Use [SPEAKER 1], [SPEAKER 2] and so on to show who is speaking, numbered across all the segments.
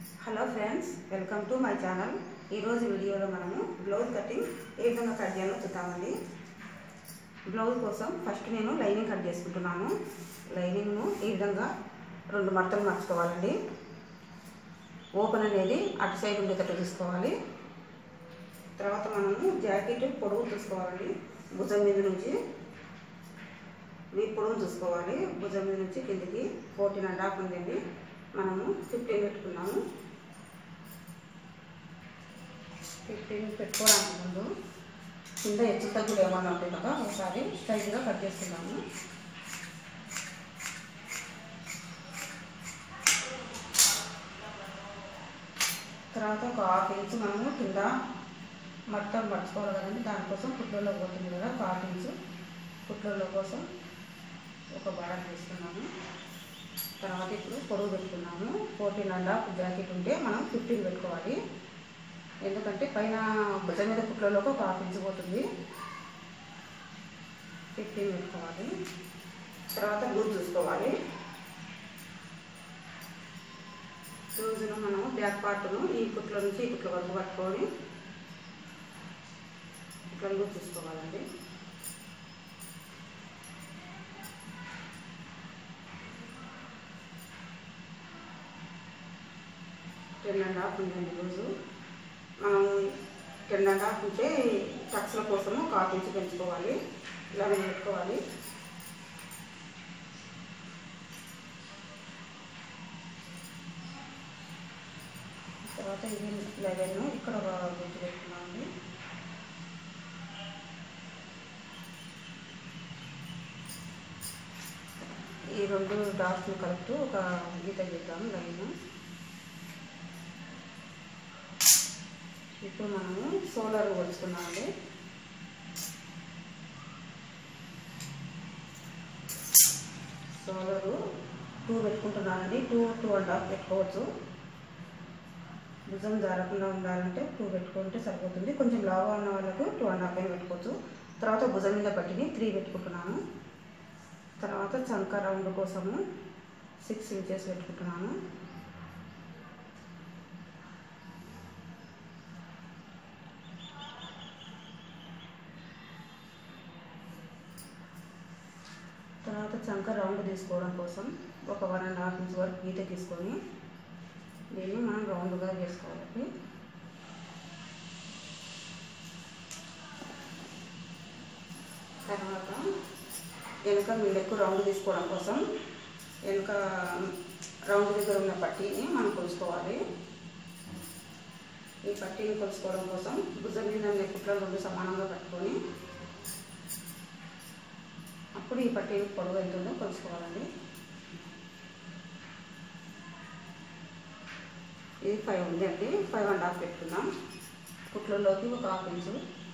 [SPEAKER 1] Hello friends welcome to my channel ఈరోజు వీడియోలో మనము బ్లౌజ్ కటింగ్ ఏ విధంగా కట్ చేయాలో చూద్దామండి బ్లౌజ్ కోసం ఫస్ట్ నేను లైనింగ్ కట్ చేసుకుంటున్నాను లైనింగ్ను ఈ విధంగా రెండు మడతలు మార్చుకోవాలండి ఓపెన్ అనేది అటు సైడ్ ఉండేటట్టు తీసుకోవాలి తర్వాత మనము జాకెట్ పొడవు చూసుకోవాలండి భుజం మీద నుంచి మీ పొడవు చూసుకోవాలి భుజం మీద నుంచి కిందికి ఫోర్టీన్ అండ్ హాఫ్ ఉందండి మనము ఫిఫ్టీన్ పెట్టుకున్నాము ఫిఫ్టీన్ పెట్టుకోవడానికి ముందు కింద హెచ్చు తగ్గులు ఏమన్నా ఉంటాయి కదా ఒకసారి స్ట్రైట్గా కట్ చేసుకున్నాము తర్వాత ఒక హాఫ్ ఇంచ్ మనము కింద మొత్తం పట్టుకోవాలి కదండి దానికోసం కుట్లలో పోతుంది కదా ఒక హాఫ్ ఇంచ్ కుట్లలో కోసం ఒక బాడర్ తీసుకున్నాము తర్వాత ఇప్పుడు పొడవు పెట్టుకున్నాము ఫోర్టీన్ అండ్ హాఫ్ జాకెట్ ఉంటే మనం ఫిఫ్టీన్ పెట్టుకోవాలి ఎందుకంటే పైన భుజం మీద కుట్లలోకి ఒక హాఫ్ ఇంచ్ పోతుంది ఫిఫ్టీన్ పెట్టుకోవాలి తర్వాత లూజ్ చూసుకోవాలి లూజ్ను మనం బ్యాక్ పార్ట్ను ఈ కుట్ల నుంచి ఈ కుట్ల వరకు పట్టుకొని ఇట్లా లూజ్ చూసుకోవాలండి టెన్ అండ్ హాఫ్ ఉందండి రోజు మనం టెన్ అండ్ హాఫ్ ఉంటే టక్స్ల కోసము ఒక హాఫ్ ఇంచ్ పెంచుకోవాలి ఇలా పెట్టుకోవాలి తర్వాత ఇది లెవెన్ ఇక్కడ ఒక గుర్తు పెట్టుకున్నామండి ఈ రెండు డాట్స్ని కలుపుతూ ఒక గీత గీద్దాము లైన్ ఇప్పుడు మనము సోలార్ కొలుచుకున్నామండి సోలరు టూ పెట్టుకుంటున్నానండి టూ టూ అండ్ హాఫ్ పెట్టుకోవచ్చు భుజం జారకుండా ఉండాలంటే టూ పెట్టుకుంటే సరిపోతుంది కొంచెం లావుగా ఉన్న వాళ్ళకు టూ అండ్ హాఫ్ అయినా పెట్టుకోవచ్చు తర్వాత భుజం మీద పట్టిని త్రీ పెట్టుకుంటున్నాను తర్వాత చంక రౌండ్ కోసము సిక్స్ ఇంచెస్ పెట్టుకుంటున్నాను తర్వాత చంక రౌండ్ తీసుకోవడం కోసం ఒక వన్ అండ్ హాఫ్ ఇంచ్ వరకు గీత తీసుకొని దీన్ని మనం రౌండ్గా చేసుకోవాలి తర్వాత వెనుక మీడకు రౌండ్ తీసుకోవడం కోసం వెనుక రౌండ్ దగ్గర ఉన్న పట్టీని మనం కొలుసుకోవాలి ఈ పట్టీని కొలుసుకోవడం కోసం భుజం మీద నెక్కుట్లో రెండు సమానంగా పట్టుకొని అప్పుడు ఈ పట్టీని పొడవు ఎంత ఉందో కొలుసుకోవాలండి ఇది ఫైవ్ ఉంది అండి ఫైవ్ అండ్ హాఫ్ పెట్టుకుందాం కుట్లలోకి ఒక half inch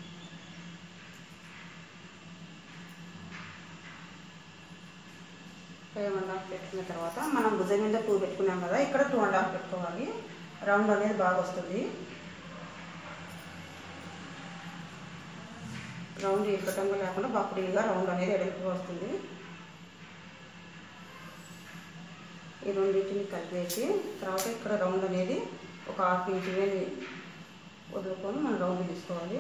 [SPEAKER 1] five and half పెట్టుకున్న తర్వాత మనం భుజం మీద టూ పెట్టుకున్నాం కదా ఇక్కడ టూ అండ్ హాఫ్ పెట్టుకోవాలి రౌండ్ అనేది బాగా వస్తుంది రౌండ్ ఇక్కటంగా లేకుండా బాపుడిగా రౌండ్ అనేది ఎడలికి వస్తుంది ఈ రెండింటిని కలిపేసి తర్వాత ఇక్కడ రౌండ్ అనేది ఒక హాఫ్ ఇంచ్ వదులుకొని మనం రౌండ్ తీసుకోవాలి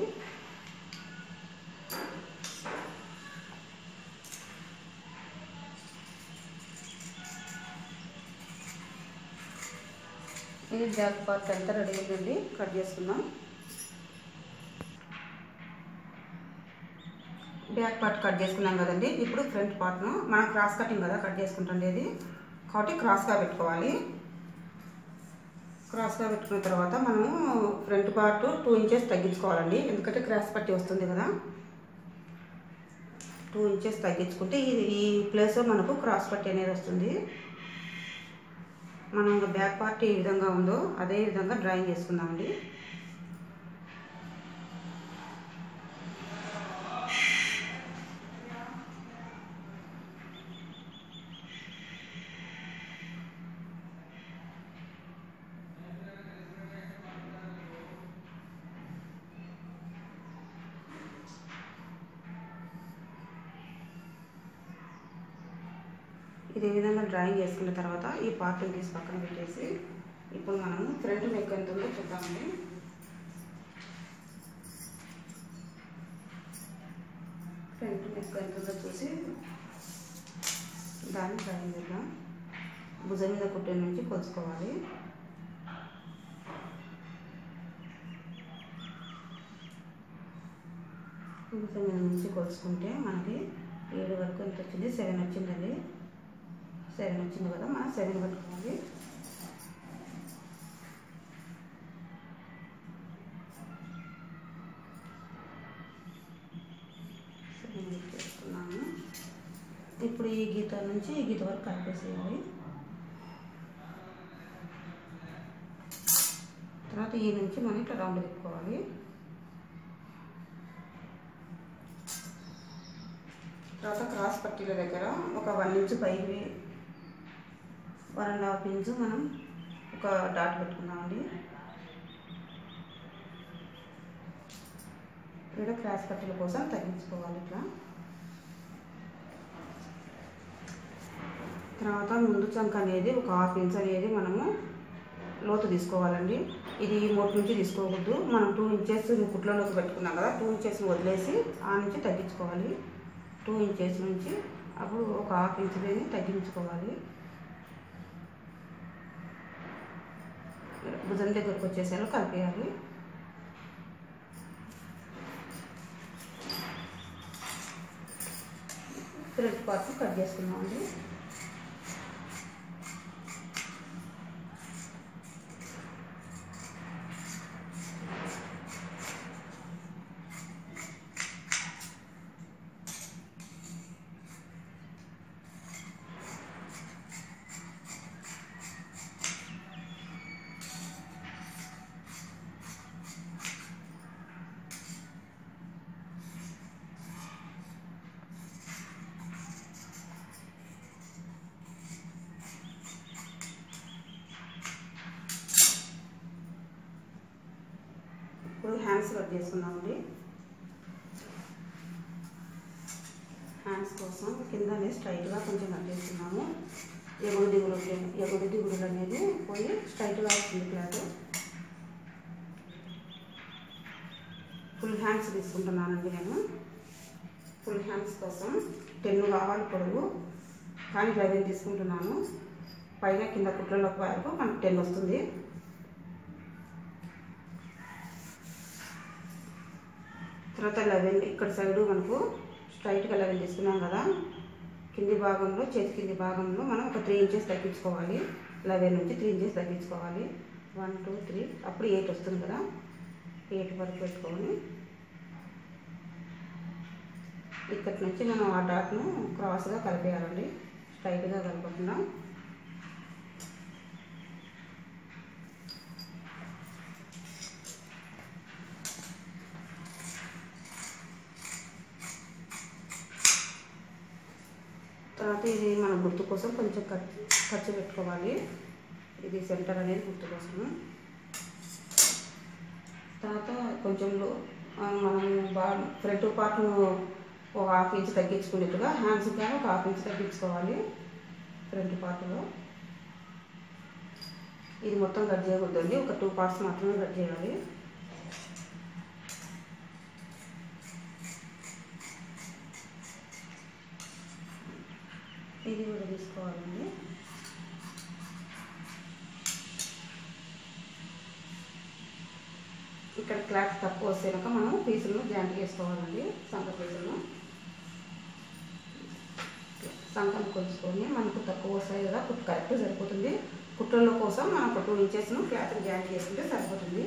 [SPEAKER 1] ఇది బ్యాక్ పార్ట్ అంతా రెడీ అయిందండి కట్ చేసుకుందాం బ్యాక్ పార్ట్ కట్ చేసుకున్నాం కదండి ఇప్పుడు ఫ్రంట్ పార్ట్ను మనం క్రాస్ కటింగ్ కదా కట్ చేసుకుంటుండేది కాబట్టి క్రాస్గా పెట్టుకోవాలి క్రాస్గా పెట్టుకున్న తర్వాత మనము ఫ్రంట్ పార్ట్ టూ ఇంచెస్ తగ్గించుకోవాలండి ఎందుకంటే క్రాస్ పట్టి వస్తుంది కదా టూ ఇంచెస్ తగ్గించుకుంటే ఈ ఈ ప్లేస్ మనకు క్రాస్ పట్టి అనేది వస్తుంది మనం బ్యాక్ పార్ట్ ఏ విధంగా ఉందో అదే విధంగా డ్రాయింగ్ చేసుకుందామండి ఇదే విధంగా డ్రాయింగ్ చేసుకున్న తర్వాత ఈ పార్ట్ని తీసి పక్కన పెట్టేసి ఇప్పుడు మనము ఫ్రంట్ నెక్ ఎంత ఉందో చూద్దామండి ఫ్రంట్ నెక్ ఎంత ఉందో చూసి దాన్ని ట్రైన్ చేద్దాం భుజం మీద కుట్టే నుంచి కొలుచుకోవాలి భుజం మీద నుంచి కొలుచుకుంటే మనకి ఏడు వరకు ఎంత వచ్చింది సెవెన్ వచ్చిందండి సెవెన్ వచ్చింది కదా మనం సెవెన్ పట్టుకోవాలి సెవెన్ చేసుకున్నాము ఇప్పుడు ఈ గీత నుంచి ఈ గీత వరకు కలిపేసేయాలి తర్వాత ఈ నుంచి మనం ఇట్లా రౌండ్ తిప్పుకోవాలి తర్వాత క్రాస్ పట్టీల దగ్గర ఒక వన్ ఇంచ్ పైకి వన్ అండ్ హాఫ్ ఇంచు మనం ఒక డాట్ పెట్టుకున్నామండి ఇక్కడ క్రాస్ పట్టీల కోసం తగ్గించుకోవాలి ఇట్లా తర్వాత ముందు చంక అనేది ఒక హాఫ్ ఇంచ్ అనేది మనము లోతు తీసుకోవాలండి ఇది మొట్టు నుంచి తీసుకోకూడదు మనం టూ ఇంచెస్ కుట్లలోకి పెట్టుకున్నాం కదా టూ ఇంచెస్ వదిలేసి ఆ నుంచి తగ్గించుకోవాలి టూ ఇంచెస్ నుంచి అప్పుడు ఒక హాఫ్ ఇంచ్ అనేది తగ్గించుకోవాలి భుజం దగ్గరకు వచ్చేసరికి కలిపేయాలి థ్రెడ్ పార్ట్ కట్ చేసుకున్నామండి ఇప్పుడు హ్యాండ్స్ కట్ చేసుకుందామండి హ్యాండ్స్ కోసం కిందనే స్ట్రైట్గా కొంచెం కట్ చేసుకున్నాము ఎగుడు దిగుడు ఎగుడు దిగుడులు అనేది పోయి స్ట్రైట్గా వస్తుంది క్లాత్ ఫుల్ హ్యాండ్స్ తీసుకుంటున్నానండి నేను ఫుల్ హ్యాండ్స్ కోసం టెన్ కావాలి పొడవు కానీ లెవెన్ తీసుకుంటున్నాను పైన కింద కుట్రలోకి వరకు మనకు టెన్ వస్తుంది తర్వాత లెవెన్ ఇక్కడ సైడు మనకు స్ట్రైట్గా లెవెన్ తీసుకున్నాం కదా కింది భాగంలో చేతి కింది భాగంలో మనం ఒక త్రీ ఇంచెస్ తగ్గించుకోవాలి లెవెన్ నుంచి త్రీ ఇంచెస్ తగ్గించుకోవాలి వన్ టూ త్రీ అప్పుడు ఎయిట్ వస్తుంది కదా ఎయిట్ వరకు పెట్టుకొని ఇక్కడి నుంచి మనం ఆ డాట్ను క్రాస్గా కలిపేయాలండి స్ట్రైట్గా కలపకుండా తర్వాత ఇది మన గుర్తు కోసం కొంచెం ఖర్చు ఖర్చు పెట్టుకోవాలి ఇది సెంటర్ అనేది గుర్తు కోసం తర్వాత కొంచెం లో- ఆ, మనం బా ఫ్రంట్ పార్ట్ను ఒక హాఫ్ ఇంచ్ తగ్గించుకునేట్టుగా హ్యాండ్స్ కానీ ఒక హాఫ్ ఇంచ్ తగ్గించుకోవాలి ఫ్రంట్ పార్ట్లో ఇది మొత్తం కట్ చేయకూడదండి ఒక టూ పార్ట్స్ మాత్రమే కట్ చేయాలి ఇది కూడా తీసుకోవాలండి ఇక్కడ క్లాత్ తక్కువ వస్తే కనుక మనం పీసులను జాయింట్ చేసుకోవాలండి సంక పీసులను సంకను కొలుచుకొని మనకు తక్కువ వస్తాయి కదా కుట్టు కరెక్ట్ సరిపోతుంది కుట్రల కోసం మనం ఒక టూ ఇంచెస్ను క్లాత్ జాయింట్ చేసుకుంటే సరిపోతుంది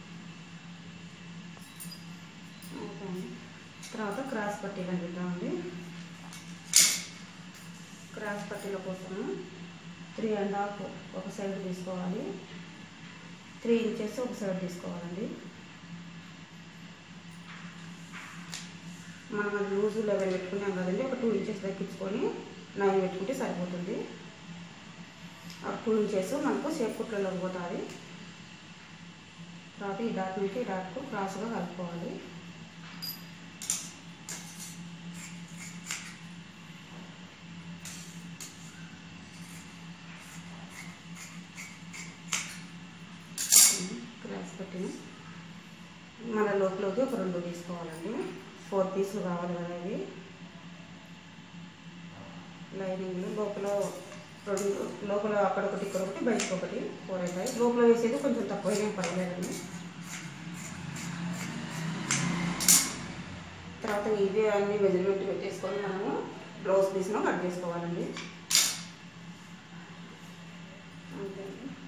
[SPEAKER 1] ఓకే అండి. తర్వాత క్రాస్ పట్టీలు అందిద్దామండి క్రాస్ పట్టీల కోసం త్రీ అండ్ హాఫ్ ఒక సైడ్ తీసుకోవాలి త్రీ ఇంచెస్ ఒక సైడ్ తీసుకోవాలండి మనం అది లూజు లెవెల్ పెట్టుకున్నాం కదండి ఒక టూ ఇంచెస్ తగ్గించుకొని నైన్ పెట్టుకుంటే సరిపోతుంది ఆ టూ ఇంచెస్ మనకు షేప్ కుట్లలో పోతుంది తర్వాత ఈ డాట్ నుంచి ఈ డాట్కు క్రాస్గా కలుపుకోవాలి నేను మన లోపలికి ఒక రెండు తీసుకోవాలండి ఫోర్ పీసులు కావాలి కదా ఇవి లైనింగ్ లోపల రెండు లోపల అక్కడ ఒకటి ఇక్కడ ఒకటి బయటకు ఒకటి ఫోర్ అవుతాయి లోపల వేసేది కొంచెం తక్కువ ఏం పర్లేదండి తర్వాత ఇవి అన్ని మెజర్మెంట్ పెట్టేసుకొని మనము బ్లౌజ్ పీస్ను కట్ చేసుకోవాలండి అంతే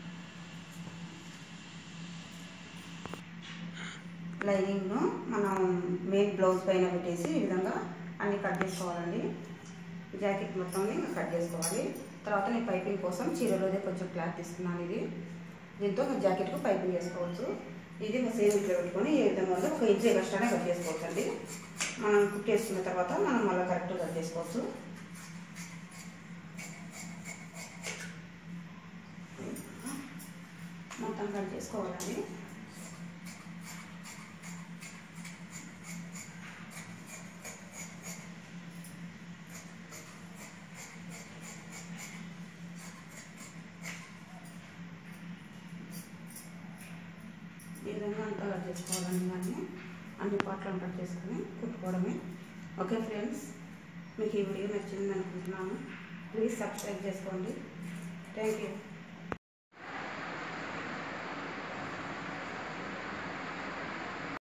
[SPEAKER 1] లైనింగ్ను మనం మెయిన్ బ్లౌజ్ పైన పెట్టేసి ఈ విధంగా అన్ని కట్ చేసుకోవాలండి జాకెట్ మొత్తం కట్ చేసుకోవాలి తర్వాత నేను పైపింగ్ కోసం చీరలోదే కొంచెం క్లాత్ తీసుకున్నాను ఇది దీంతో జాకెట్కు పైపింగ్ చేసుకోవచ్చు ఇది ఒక సేమ్ ఇట్లా పెట్టుకొని ఏ విధంగా ఉందో ఒక ఇంచ్ ఎక్స్ట్రానే కట్ చేసుకోవచ్చు అండి మనం కుక్ చేసుకున్న తర్వాత మనం మళ్ళీ కరెక్ట్గా కట్ చేసుకోవచ్చు మొత్తం కట్ చేసుకోవాలండి ఈ విధంగా అంతా కట్ చేసుకోవాలండి అన్నీ అన్ని పాటలను కట్ చేసుకొని కుట్టుకోవడమే ఓకే ఫ్రెండ్స్ మీకు ఈ వీడియో నచ్చింది అనుకుంటున్నాను ప్లీజ్ సబ్స్క్రైబ్ చేసుకోండి థ్యాంక్ యూ